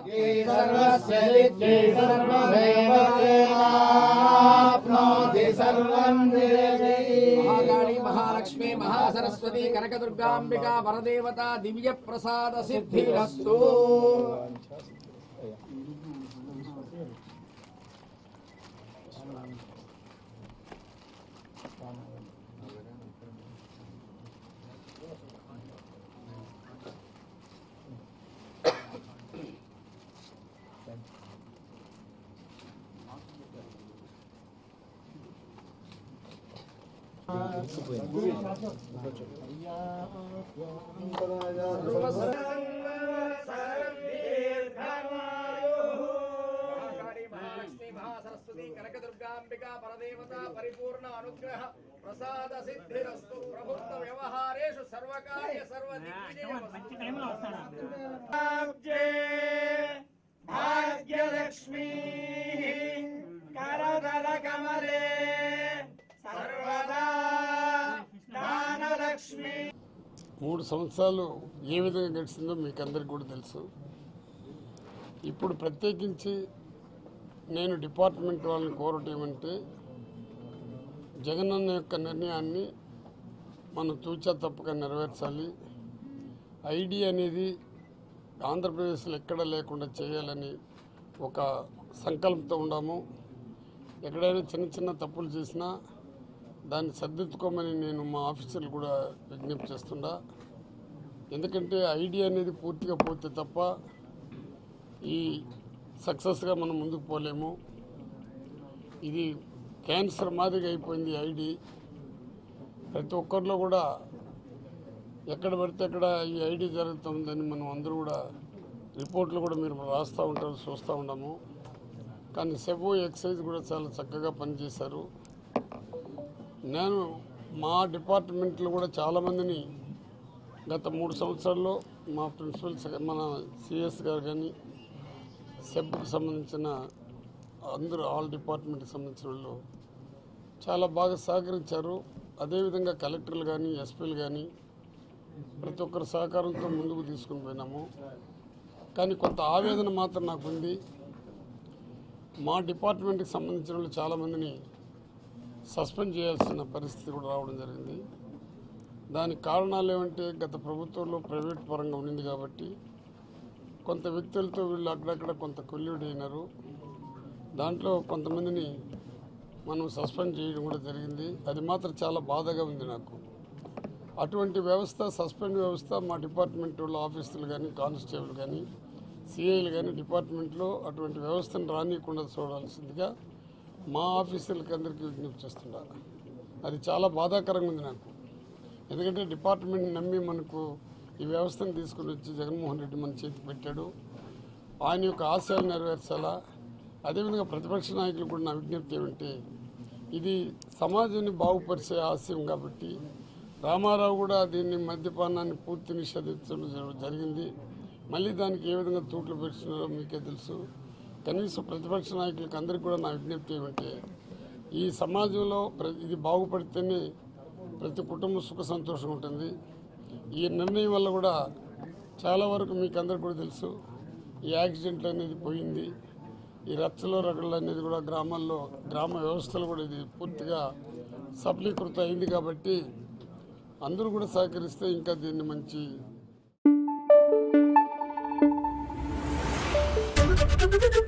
सर्वस्य दिक्खे सर्वमेव तेनाप्नोति सर्वं निर्जयी మహాకాళి మహాలక్ష్మి మహాసరస్వతి కనకదుర్గాంబికా వరదేవత దివ్య ప్రసాద సిద్ధిరస్తు మహాకాళి మహాలక్ష్మి మహాసరస్వతి కనకదుర్గాంబికా పరదేవత పరిపూర్ణ అనుగ్రహ ప్రసాద సిద్ధిరస్తు ప్రభుత్వ వ్యవహారేషు సర్వకార్య సర్వ భాగ్యలక్ష్మీ కరదల కమలే సర్వదా దానలక్ష్మీ మూడు సంవత్సరాలు ఏ విధంగా గడిచిందో మీకు అందరికీ కూడా తెలుసు ఇప్పుడు ప్రత్యేకించి నేను డిపార్ట్మెంట్ వాళ్ళని కోరటం ఏమంటే జగనన్న యొక్క నిర్ణయాన్ని మనం తూచా తప్పక నెరవేర్చాలి ఐడి అనేది ఆంధ్రప్రదేశ్లో ఎక్కడ లేకుండా చేయాలని ఒక సంకల్పంతో ఉన్నాము ఎక్కడైనా చిన్న చిన్న తప్పులు చేసినా దాన్ని సర్దిద్దుకోమని నేను మా ఆఫీసర్లు కూడా విజ్ఞప్తి చేస్తున్నా ఎందుకంటే ఐడియా అనేది పూర్తిగా పోతే తప్ప ఈ సక్సెస్గా మనం ముందుకు పోలేము ఇది క్యాన్సర్ మాదిరిగా అయిపోయింది ఐడి ప్రతి ఒక్కరిలో కూడా ఎక్కడ పడితే అక్కడ ఈ ఐడి జరుగుతుందని మనం అందరూ కూడా రిపోర్ట్లు కూడా మీరు రాస్తూ ఉంటారు చూస్తూ ఉన్నాము కానీ సెబో ఎక్సైజ్ కూడా చాలా చక్కగా పనిచేశారు నేను మా డిపార్ట్మెంట్లో కూడా చాలామందిని గత మూడు సంవత్సరాల్లో మా ప్రిన్సిపల్ సెక్ర- మన సిఎస్ గారు కానీ సెబ్కి సంబంధించిన అందరూ ఆల్ డిపార్ట్మెంట్కి సంబంధించిన వాళ్ళు చాలా బాగా సహకరించారు అదేవిధంగా కలెక్టర్లు కానీ ఎస్పీలు కానీ ప్రతి ఒక్కరి సహకారంతో ముందుకు తీసుకుని పోయినాము కానీ కొంత ఆవేదన మాత్రం నాకు ఉంది మా డిపార్ట్మెంట్కి సంబంధించిన వాళ్ళు చాలామందిని సస్పెండ్ చేయాల్సిన పరిస్థితి కూడా రావడం జరిగింది దానికి కారణాలు ఏమంటే గత ప్రభుత్వంలో ప్రైవేట్ పరంగా ఉండింది కాబట్టి కొంత వ్యక్తులతో వీళ్ళు అక్కడక్కడ కొంత కొల్యూడ్ అయినారు దాంట్లో కొంతమందిని మనం సస్పెండ్ చేయడం కూడా జరిగింది అది మాత్రం చాలా బాధగా ఉంది నాకు అటువంటి వ్యవస్థ సస్పెండ్ వ్యవస్థ మా డిపార్ట్మెంట్ వాళ్ళ ఆఫీసులు కానీ కానిస్టేబుల్ కానీ సిఐలు కానీ డిపార్ట్మెంట్లో అటువంటి వ్యవస్థను రానియకుండా చూడాల్సిందిగా మా ఆఫీసర్లకి అందరికీ విజ్ఞప్తి చేస్తున్నారు అది చాలా బాధాకరంగా ఉంది నాకు ఎందుకంటే డిపార్ట్మెంట్ నమ్మి మనకు ఈ వ్యవస్థను తీసుకుని వచ్చి జగన్మోహన్ రెడ్డి మన చేతి పెట్టాడు ఆయన యొక్క ఆశయాలు నెరవేర్చాలా అదేవిధంగా ప్రతిపక్ష నాయకులు కూడా నా విజ్ఞప్తి ఏమంటే ఇది సమాజాన్ని బాగుపరిచే ఆశయం కాబట్టి రామారావు కూడా దీన్ని మద్యపానాన్ని పూర్తి నిషేధించడం జరు- జరిగింది మళ్ళీ దానికి ఏ విధంగా తూట్లు పెడుతున్నారో మీకే తెలుసు కనీసం ప్రతిపక్ష నాయకులకు అందరికీ కూడా నా విజ్ఞప్తి ఏమంటే ఈ సమాజంలో ప్ర- ఇది బాగుపడితేనే ప్రతి కుటుంబం సుఖ సంతోషం ఉంటుంది ఈ నిర్ణయం వల్ల కూడా చాలా వరకు మీకు అందరికీ కూడా తెలుసు ఈ యాక్సిడెంట్ అనేది పోయింది ఈ రచ్చలో రగళ్ళు అనేది కూడా గ్రామాల్లో గ్రామ వ్యవస్థలు కూడా ఇది పూర్తిగా సఫలీకృత అయింది కాబట్టి అందరూ కూడా సహకరిస్తే ఇంకా దీన్ని మంచి Thank you.